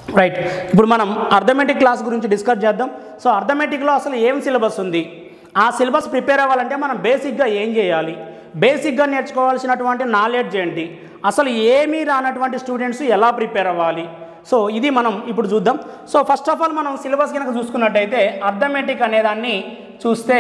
right ఇప్పుడు మనం arithmetic class గురించి డిస్కస్ చేద్దాం సో అర్థమెటిక్లో అసలు ఏం సిలబస్ ఉంది ఆ సిలబస్ ప్రిపేర్ అవ్వాలంటే మనం బేసిక్గా ఏం చేయాలి బేసిక్గా నేర్చుకోవాల్సినటువంటి నాలెడ్జ్ ఏంటి అసలు ఏమీ రానటువంటి స్టూడెంట్స్ ఎలా ప్రిపేర్ అవ్వాలి సో ఇది మనం ఇప్పుడు చూద్దాం సో ఫస్ట్ ఆఫ్ ఆల్ మనం సిలబస్ కనుక చూసుకున్నట్టయితే అర్థమెటిక్ అనేదాన్ని చూస్తే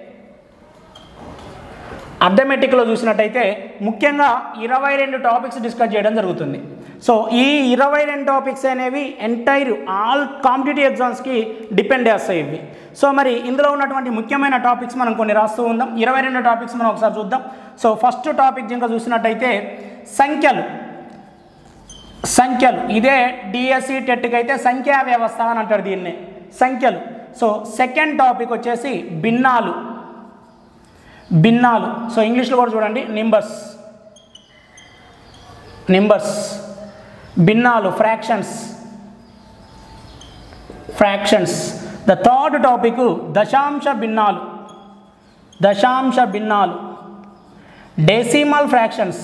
అర్థమెటిక్లో చూసినట్టయితే ముఖ్యంగా ఇరవై రెండు టాపిక్స్ డిస్కస్ చేయడం జరుగుతుంది సో ఈ ఇరవై రెండు టాపిక్స్ అనేవి ఎంటైర్ ఆల్ కాంపిటేటివ్ ఎగ్జామ్స్కి డిపెండ్ చేస్తాయి ఇవి సో మరి ఇందులో ఉన్నటువంటి ముఖ్యమైన టాపిక్స్ మనం కొన్ని రాస్తూ ఉందాం ఇరవై రెండు టాపిక్స్ మనం ఒకసారి చూద్దాం సో ఫస్ట్ టాపిక్ ఇంకా చూసినట్టయితే సంఖ్యలు సంఖ్యలు ఇదే డిఎస్సి టెట్కి అయితే సంఖ్యా వ్యవస్థ అని అంటారు దీన్ని సంఖ్యలు సో సెకండ్ టాపిక్ వచ్చేసి భిన్నాలు భిన్నాలు సో ఇంగ్లీష్లో కూడా చూడండి నింబర్స్ నింబర్స్ భిన్నాలు fractions fractions the third topic దశాంశ భిన్నాలు దశాంశ భిన్నాలు decimal fractions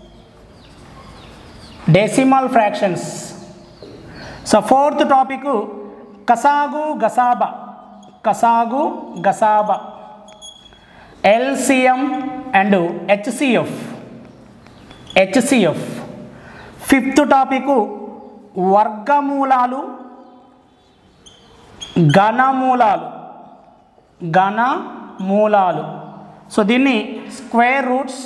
decimal fractions so fourth topic కసాగు గసాబా కసాగు గసాబా LCM and HCF HCF fifth topic వర్గమూలాలు ఘనమూలాలు ఘనమూలాలు సో దీన్ని square roots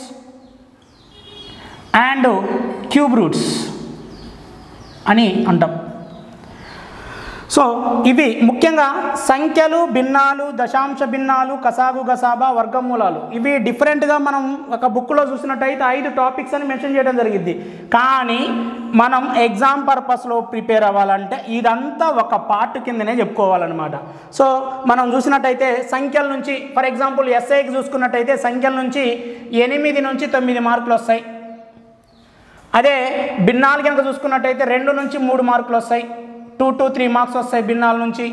and cube roots అని అంటాం సో ఇవి ముఖ్యంగా సంఖ్యలు భిన్నాలు దశాంశ భిన్నాలు కసాగు గసాబా వర్గమూలాలు ఇవి డిఫరెంట్గా మనం ఒక బుక్లో చూసినట్టయితే ఐదు టాపిక్స్ అని మెన్షన్ చేయడం జరిగింది కానీ మనం ఎగ్జామ్ పర్పస్లో ప్రిపేర్ అవ్వాలంటే ఇదంతా ఒక పార్ట్ కిందనే చెప్పుకోవాలన్నమాట సో మనం చూసినట్టయితే సంఖ్యల నుంచి ఫర్ ఎగ్జాంపుల్ ఎస్ఐకి చూసుకున్నట్టయితే సంఖ్యల నుంచి ఎనిమిది నుంచి తొమ్మిది మార్కులు వస్తాయి అదే భిన్నాలు కనుక చూసుకున్నట్టయితే రెండు నుంచి మూడు మార్కులు వస్తాయి టూ టు త్రీ మార్క్స్ వస్తాయి భిన్నాల నుంచి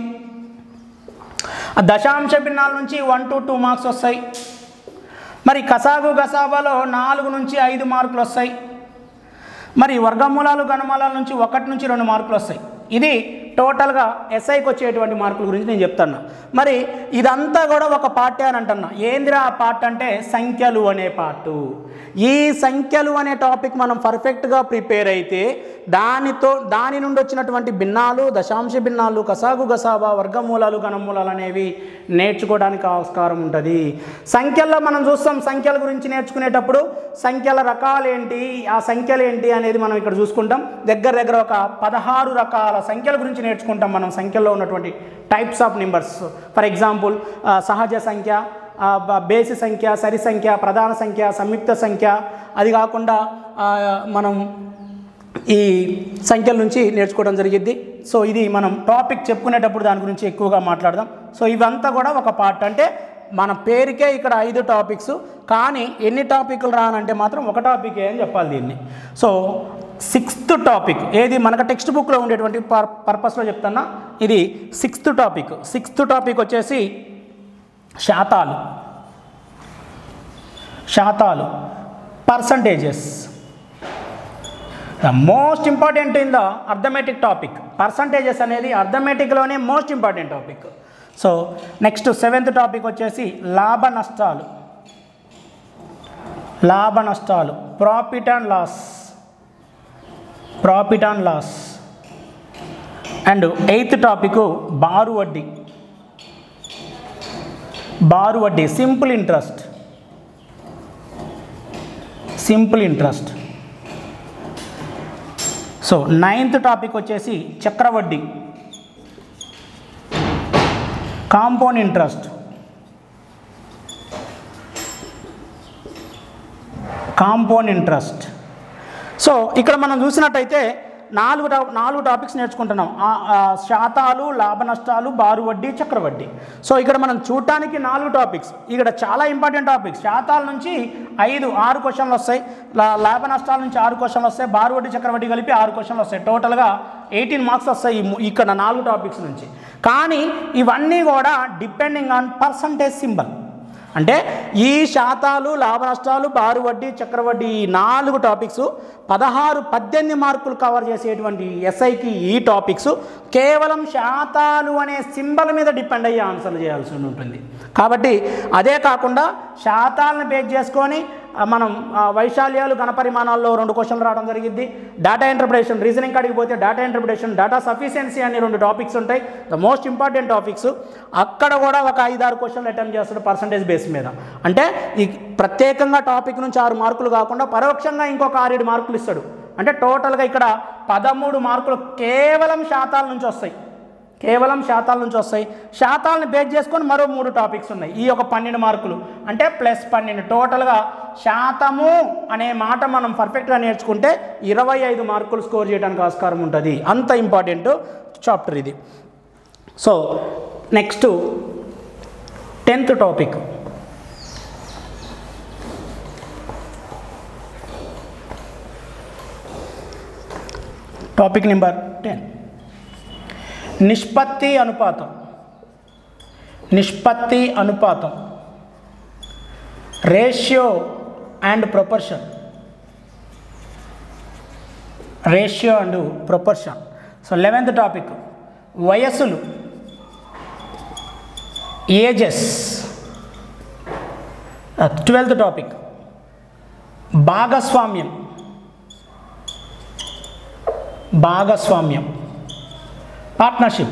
ఆ దశాంశ భిన్నాల నుంచి వన్ టు టూ మార్క్స్ వస్తాయి మరి కసాగు గసాబాలో నాలుగు నుంచి ఐదు మార్కులు వస్తాయి మరి వర్గమూలాలు గణమూలాల నుంచి ఒకటి నుంచి రెండు మార్కులు వస్తాయి ఇది టోటల్గా ఎస్ఐకి వచ్చేటువంటి మార్కుల గురించి నేను చెప్తున్నా మరి ఇదంతా కూడా ఒక పార్టీ అని అంటున్నా ఏందిరా ఆ పార్ట్ అంటే సంఖ్యలు అనే పార్టు ఈ సంఖ్యలు అనే టాపిక్ మనం పర్ఫెక్ట్గా ప్రిపేర్ అయితే దానితో దాని నుండి వచ్చినటువంటి భిన్నాలు దశాంశ భిన్నాలు కసాగు గసాబా వర్గమూలాలు గణమూలాలు అనేవి నేర్చుకోవడానికి ఆస్కారం ఉంటుంది సంఖ్యల్లో మనం చూస్తాం సంఖ్యల గురించి నేర్చుకునేటప్పుడు సంఖ్యల రకాలు ఏంటి ఆ సంఖ్యలు ఏంటి అనేది మనం ఇక్కడ చూసుకుంటాం దగ్గర దగ్గర ఒక పదహారు రకాల సంఖ్యల గురించి నేర్చుకుంటాం మనం సంఖ్యల్లో ఉన్నటువంటి types of numbers for example సహజ సంఖ్య ఆ, బ- బేసి సంఖ్య సరి సంఖ్య ప్రధాన సంఖ్య సంయుక్త సంఖ్య అది కాకుండా ఆ, మనం ఈ సంఖ్యల నుంచి నేర్చుకోవడం జరిగింది సో ఇది మనం టాపిక్ చెప్పుకునేటప్పుడు దాని గురించి ఎక్కువగా మాట్లాడదాం సో ఇవంతా కూడా ఒక పార్ట్ అంటే మన పేరుకే ఇక్కడ ఐదు టాపిక్స్ కానీ ఎన్ని టాపిక్లు రానంటే మాత్రం ఒక టాపికే అని చెప్పాలి దీన్ని సో సిక్స్త్ టాపిక్ ఏది మనకు టెక్స్ట్ బుక్లో ఉండేటువంటి పర్ పర్పస్లో చెప్తున్నా ఇది సిక్స్త్ టాపిక్ సిక్స్త్ టాపిక్ వచ్చేసి శాతాలు శాతాలు percentages the most important in the arithmetic topic percentages అనేది అర్థమెటిక్లోనే most important topic so next seventh topic వచ్చేసి లాభ నష్టాలు లాభ నష్టాలు profit and loss profit and loss and eighth topic బారు వడ్డీ బారు వడ్డీ simple interest simple interest so ninth topic వచ్చేసి చక్రవడ్డీ compound interest compound interest so ఇక్కడ మనం చూసినట్టయితే నాలుగు టా- నాలుగు టాపిక్స్ నేర్చుకుంటున్నాం ఆ- ఆ శాతాలు లాభ నష్టాలు బారు వడ్డీ చక్రవడ్డీ సో ఇక్కడ మనం చూడటానికి నాలుగు టాపిక్స్ ఇక్కడ చాలా ఇంపార్టెంట్ టాపిక్స్ శాతాల నుంచి ఐదు ఆరు క్వశ్చన్లు వస్తాయి లా- లాభ నష్టాల నుంచి ఆరు క్వశ్చన్లు వస్తాయి బారు వడ్డీ చక్రవడ్డీ కలిపి ఆరు క్వశ్చన్లు వస్తాయి టోటల్గా ఎయిటీన్ మార్క్స్ వస్తాయి ఈ ము- ఇక్కడ నాలుగు టాపిక్స్ నుంచి కానీ ఇవన్నీ కూడా డిపెండింగ్ ఆన్ పర్సంటేజ్ సింబల్ అంటే ఈ శాతాలు లాభ నష్టాలు బారు వడ్డీ చక్రవడ్డీ ఈ నాలుగు టాపిక్స్ పదహారు పద్దెనిమిది మార్కులు కవర్ చేసేటువంటి ఎస్ఐకి ఈ టాపిక్స్ కేవలం శాతాలు అనే సింబల్ మీద డిపెండ్ అయ్యి ఆన్సర్లు చేయాల్సి ఉంటుంది కాబట్టి అదే కాకుండా శాతాలను బేస్ చేసుకొని ఆ, మనం ఆ, వైశాల్యాలు ఘనపరిమాణాల్లో రెండు క్వశ్చన్లు రావడం జరిగింది డేటా ఇంటర్ప్రిటేషన్ రీజనింగ్ కాడికి పోతే డేటా ఇంటర్ప్రిటేషన్ డేటా సఫిషియన్సీ అనే రెండు టాపిక్స్ ఉంటాయి ద మోస్ట్ ఇంపార్టెంట్ టాపిక్స్ అక్కడ కూడా ఒక ఐదారు క్వశ్చన్లు అటెంప్ట్ చేస్తాడు పర్సంటేజ్ బేస్ మీద అంటే ఈ ప్రత్యేకంగా టాపిక్ నుంచి ఆరు మార్కులు కాకుండా పరోక్షంగా ఇంకొక ఆరేడు మార్కులు ఇస్తాడు అంటే టోటల్గా ఇక్కడ పదమూడు మార్కులు కేవలం శాతాల నుంచి వస్తాయి కేవలం శాతాల నుంచి వస్తాయి శాతాలను బేస్ చేసుకొని మరో మూడు టాపిక్స్ ఉన్నాయి ఈ ఒక పన్నెండు మార్కులు అంటే ప్లస్ పన్నెండు టోటల్గా శాతము అనే మాట మనం పర్ఫెక్ట్గా నేర్చుకుంటే ఇరవై ఐదు మార్కులు స్కోర్ చేయడానికి ఆస్కారం ఉంటుంది అంత ఇంపార్టెంట్ చాప్టర్ ఇది so next tenth topic topic number ten నిష్పత్తి అనుపాతం నిష్పత్తి అనుపాతం ratio and proportion ratio and proportion so eleventh topic వయస్సులు ఏజెస్ ట్వెల్త్ టాపిక్ భాగస్వామ్యం భాగస్వామ్యం పార్ట్నర్షిప్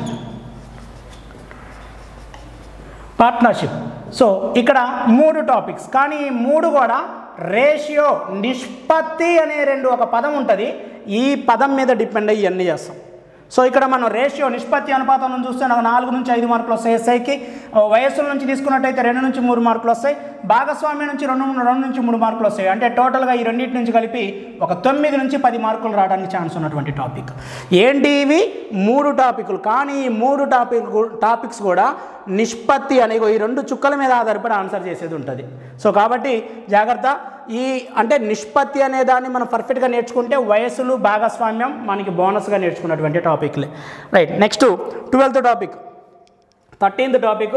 పార్ట్నర్షిప్ సో ఇక్కడ మూడు టాపిక్స్ కానీ ఈ మూడు కూడా రేషియో నిష్పత్తి అనే రెండు ఒక పదం ఉంటుంది ఈ పదం మీద డిపెండ్ అయ్యి ఇవన్నీ చేస్తాం సో ఇక్కడ మనం రేషియో నిష్పత్తి అనుపాతం నుంచి చూస్తే నాకు నాలుగు నుంచి ఐదు మార్కులు వస్తాయి ఎస్ఐకి వయస్సుల నుంచి తీసుకున్నట్టయితే రెండు నుంచి మూడు మార్కులు వస్తాయి భాగస్వామ్యం నుంచి రెండు రెండు నుంచి మూడు మార్కులు వస్తాయి అంటే టోటల్గా ఈ రెండింటి నుంచి కలిపి ఒక తొమ్మిది నుంచి పది మార్కులు రావడానికి ఛాన్స్ ఉన్నటువంటి టాపిక్ ఏంటి ఇవి మూడు టాపిక్లు కానీ ఈ మూడు టాపిక్ టాపిక్స్ కూడా నిష్పత్తి అనే ఈ రెండు చుక్కల మీద ఆధారపడి ఆన్సర్ చేసేది ఉంటుంది సో కాబట్టి జాగ్రత్త ఈ అంటే నిష్పత్తి అనే దాన్ని మనం పర్ఫెక్ట్గా నేర్చుకుంటే వయస్సులు భాగస్వామ్యం మనకి బోనస్గా నేర్చుకున్నటువంటి టాపిక్లే right next twelfth topic thirteenth topic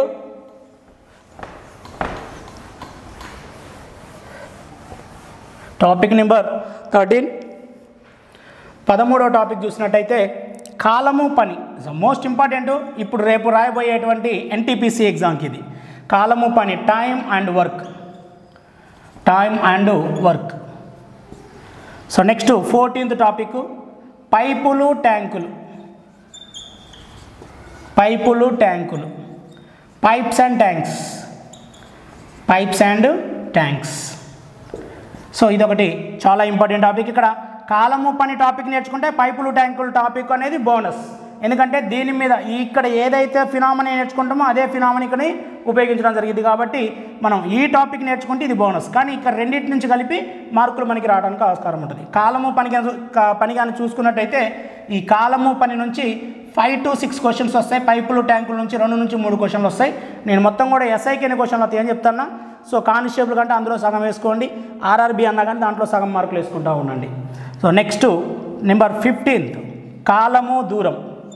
topic number thirteen పదమూడవ టాపిక్ చూసినట్టయితే కాలము పని మోస్ట్ ఇంపార్టెంట్ ఇప్పుడు రేపు రాయబోయేటువంటి ఎన్టీపీసీ ఎగ్జామ్కి ఇది కాలము పని time and work time and work so next fourteenth topic పైపులు ట్యాంకులు పైపులు ట్యాంకులు pipes and tanks pipes and tanks so ఇదొకటి చాలా ఇంపార్టెంట్ టాపిక్ ఇక్కడ కాలము పని టాపిక్ నేర్చుకుంటే పైపులు ట్యాంకులు టాపిక్ అనేది బోనస్ ఎందుకంటే దీని మీద ఇక్కడ ఏదైతే ఫినామని నేర్చుకుంటామో అదే ఫినామనికని ఉపయోగించడం జరిగింది కాబట్టి మనం ఈ టాపిక్ నేర్చుకుంటే ఇది బోనస్ కానీ ఇక్కడ రెండింటి నుంచి కలిపి మార్కులు మనకి రావడానికి ఆస్కారం ఉంటుంది కాలము పని కానీ పని కానీ చూసుకున్నట్టయితే ఈ కాలము పని నుంచి ఫైవ్ టు సిక్స్ క్వశ్చన్స్ వస్తాయి పైపులు ట్యాంకుల నుంచి రెండు నుంచి మూడు క్వశ్చన్లు వస్తాయి నేను మొత్తం కూడా ఎస్ఐకి ఎన్ని క్వశ్చన్లు వస్తాయి అని చెప్తాను సో కానిస్టేబుల్ కంటే అందులో సగం వేసుకోండి ఆర్ఆర్బి అన్నా కానీ దాంట్లో సగం మార్కులు వేసుకుంటూ ఉండండి సో నెక్స్ట్ నెంబర్ ఫిఫ్టీన్త్ కాలము దూరం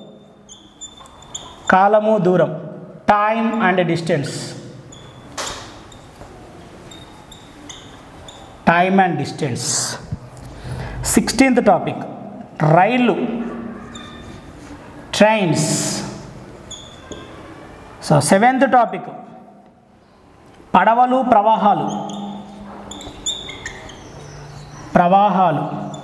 కాలము దూరం time and distance time and distance sixteenth topic రైళ్ళు ట్రైన్స్ సో సెవెంత్ టాపిక్ పడవలు ప్రవాహాలు ప్రవాహాలు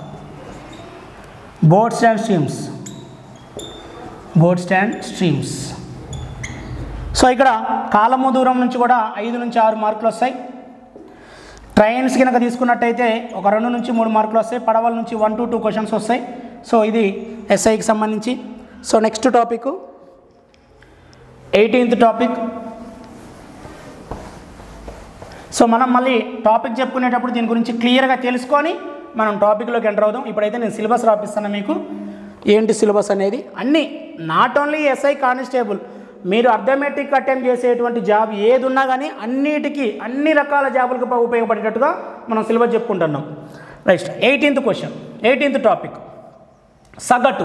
boats and streams boats and streams so ఇక్కడ కాలము దూరం నుంచి కూడా ఐదు నుంచి ఆరు మార్కులు వస్తాయి ట్రైన్స్ కనుక తీసుకున్నట్టయితే ఒక రెండు నుంచి మూడు మార్కులు వస్తాయి పడవల నుంచి వన్ టు టూ క్వశ్చన్స్ వస్తాయి సో ఇది ఎస్ఐకి సంబంధించి so next topic eighteenth topic so మనం మళ్ళీ టాపిక్ చెప్పుకునేటప్పుడు దీని గురించి క్లియర్గా తెలుసుకొని మనం టాపిక్లోకి ఎంటర్ అవుదాం ఇప్పుడైతే నేను సిలబస్ రాపిస్తాను మీకు ఏంటి సిలబస్ అనేది అన్నీ నాట్ ఓన్లీ ఎస్ఐ కానిస్టేబుల్ మీరు అర్థమెటిక్ అటెంప్ట్ చేసేటువంటి జాబ్ ఏది ఉన్నా కానీ అన్నిటికీ అన్ని రకాల జాబులకు ఉప- ఉపయోగపడేటట్టుగా మనం సిలబస్ చెప్పుకుంటున్నాం right eighteenth question eighteenth topic సగటు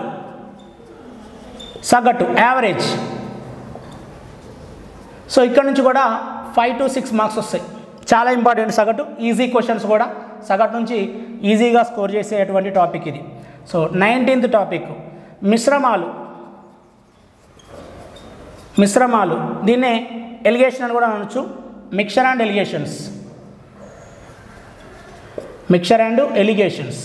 సగటు యావరేజ్ సో ఇక్కడ నుంచి కూడా ఫైవ్ టు సిక్స్ మార్క్స్ వస్తాయి చాలా ఇంపార్టెంట్ సగటు ఈజీ క్వశ్చన్స్ కూడా సగటు నుంచి ఈజీగా స్కోర్ చేసేటువంటి టాపిక్ ఇది సో నైన్టీన్త్ టాపిక్ మిశ్రమాలు మిశ్రమాలు దీన్నే ఎలిగేషన్ అని కూడా అనొచ్చు mixture and alligations mixture and alligations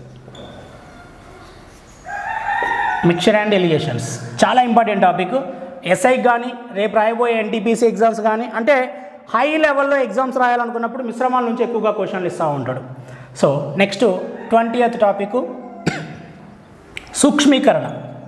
mixture and alligations చాలా ఇంపార్టెంట్ టాపిక్ ఎస్ఐకి కానీ రేపు రాయబోయే ఎన్టీపీసీ ఎగ్జామ్స్ కానీ అంటే హై లెవెల్లో ఎగ్జామ్స్ రాయాలనుకున్నప్పుడు మిశ్రమాల నుంచి ఎక్కువగా క్వశ్చన్లు ఇస్తూ ఉంటాడు so next twentieth topic సూక్ష్మీకరణ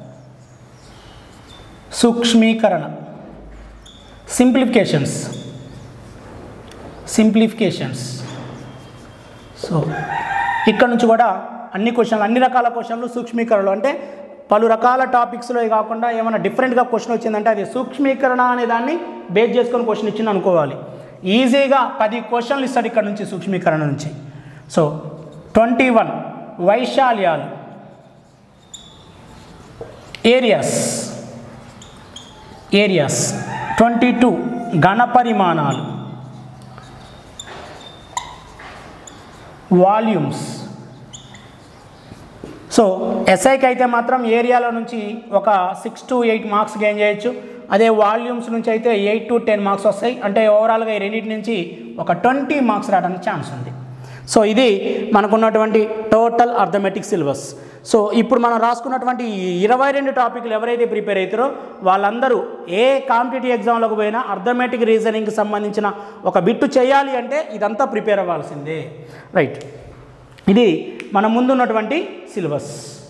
సూక్ష్మీకరణ సింప్లిఫికేషన్స్ సింప్లిఫికేషన్స్ సో ఇక్కడ నుంచి కూడా అన్ని క్వశ్చన్లు అన్ని రకాల క్వశ్చన్లు సూక్ష్మీకరణలు అంటే పలు రకాల టాపిక్స్లో కాకుండా ఏమైనా డిఫరెంట్గా క్వశ్చన్ వచ్చిందంటే అది సూక్ష్మీకరణ అనే దాన్ని బేస్ చేసుకొని క్వశ్చన్ ఇచ్చింది అనుకోవాలి ఈజీగా పది క్వశ్చన్లు ఇస్తాడు ఇక్కడ నుంచి సూక్ష్మీకరణ నుంచి సో ట్వంటీ వన్ వైశాల్యాలు ఏరియాస్ ఏరియాస్ ట్వంటీ టూ ఘనపరిమాణాలు వాల్యూమ్స్ సో ఎస్ఐకి అయితే మాత్రం ఏరియాలో నుంచి ఒక six to eight marks gain చేయొచ్చు అదే వాల్యూమ్స్ నుంచి అయితే ఎయిట్ టు టెన్ మార్క్స్ వస్తాయి అంటే ఓవరాల్గా ఈ రెండింటి నుంచి ఒక ట్వంటీ మార్క్స్ రావడానికి ఛాన్స్ ఉంది సో ఇది మనకున్నటువంటి టోటల్ అర్థమెటిక్ సిలబస్ సో ఇప్పుడు మనం రాసుకున్నటువంటి ఈ ఇరవై రెండు టాపిక్లు ఎవరైతే ప్రిపేర్ అవుతారో వాళ్ళందరూ ఏ కాంపిటేటివ్ ఎగ్జామ్లకు పోయినా అర్థమెటిక్ రీజనింగ్కి సంబంధించిన ఒక బిట్టు చేయాలి అంటే ఇదంతా ప్రిపేర్ అవ్వాల్సిందే రైట్ ఇది మన ముందున్నటువంటి సిలబస్